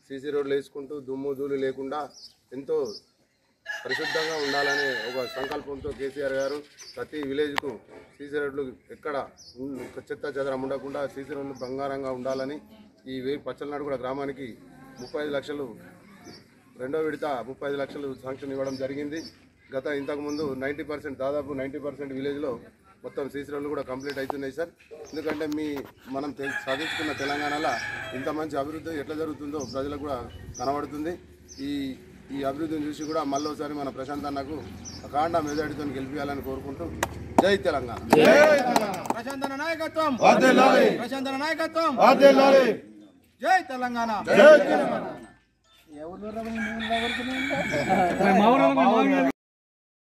CC రోడ్లు వేసుకుంటూ దుమ్ము ధూళి లేకుండా ఎంతో పరిశుద్ధంగా ఉండాలనే ఒక సంకల్పంతో కేసీఆర్ గారు ప్రతి విలేజ్కు సీసీ రోడ్లు ఎక్కడ ఉన్- చెత్త చెదరం ఉండకుండా సీసీ రోడ్లు బంగారంగా ఉండాలని ఈ వే పచ్చలనాడు కూడా గ్రామానికి ముప్పై ఐదు లక్షలు రెండో విడత ముప్పై ఐదు లక్షలు శాంక్షన్ ఇవ్వడం జరిగింది గత ఇంతకుముందు నైంటీ పర్సెంట్ దాదాపు నైంటీ పర్సెంట్ విలేజ్లో మొత్తం సీసీ రోడ్లు కూడా కంప్లీట్ అవుతున్నాయి సార్ ఎందుకంటే మీ మనం తె- సాధించుకున్న తెలంగాణలో ఇంత మంచి అభివృద్ధి ఎట్లా జరుగుతుందో ప్రజలకు కూడా కనబడుతుంది ఈ ఈ అభివృద్ధిని చూసి కూడా మళ్ళీ మన ప్రశాంత్ అన్నకు కాండ మెజార్టీతో గెలిపించాలని కోరుకుంటూ జై తెలంగాణ ప్రశాంతన నాయకత్వం ప్రశాంతన నాయకత్వం జై తెలంగాణ మా ఊరు